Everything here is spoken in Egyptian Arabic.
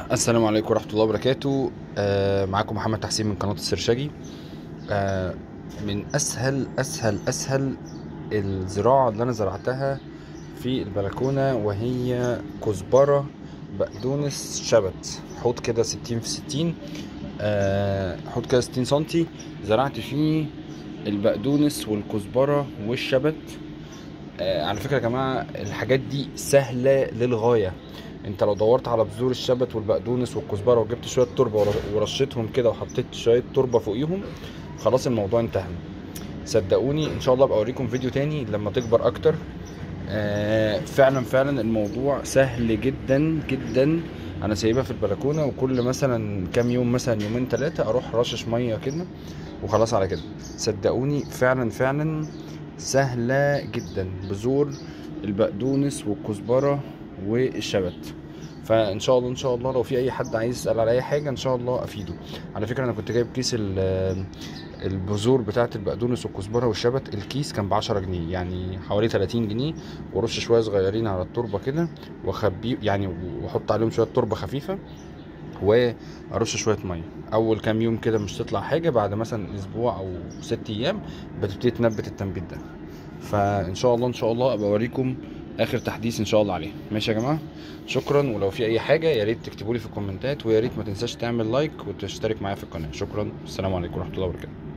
السلام عليكم ورحمة الله وبركاته آه معاكم محمد تحسين من قناة السرشاجي آه من أسهل أسهل أسهل الزراعة اللي أنا زرعتها في البلكونة وهي كزبرة بقدونس شبت حوض كده ستين في ستين آه حوض كده ستين سنتي زرعت فيه البقدونس والكزبرة والشبت آه على فكرة يا جماعة الحاجات دي سهلة للغاية انت لو دورت على بذور الشبت والبقدونس والكزبره وجبت شويه تربه ور- ورشيتهم كده وحطيت شويه تربه فوقيهم خلاص الموضوع انتهى صدقوني ان شاء الله ابقى اوريكم فيديو تاني لما تكبر اكتر آه فعلا فعلا الموضوع سهل جدا جدا انا سايبها في البلكونه وكل مثلا كام يوم مثلا يومين ثلاثه اروح رشش ميه كده وخلاص على كده صدقوني فعلا فعلا سهله جدا بذور البقدونس والكزبره والشبت فان شاء الله ان شاء الله لو في اي حد عايز يسال على اي حاجه ان شاء الله افيده على فكره انا كنت جايب كيس ال- البذور بتاعه البقدونس والكزبره والشبت الكيس كان ب 10 جنيه يعني حوالي 30 جنيه ورش شويه صغيرين على التربه كده واخبيه يعني واحط عليهم شويه تربه خفيفه وارش شويه ميه اول كام يوم كده مش تطلع حاجه بعد مثلا اسبوع او ست ايام بتبتدي تنبت التنبيت ده فان شاء الله ان شاء الله ابقى اوريكم اخر تحديث ان شاء الله عليه ماشي يا جماعه شكرا ولو في اي حاجه يا ريت تكتبوا لي في الكومنتات ويا ريت ما تنساش تعمل لايك وتشترك معايا في القناه شكرا السلام عليكم ورحمه الله وبركاته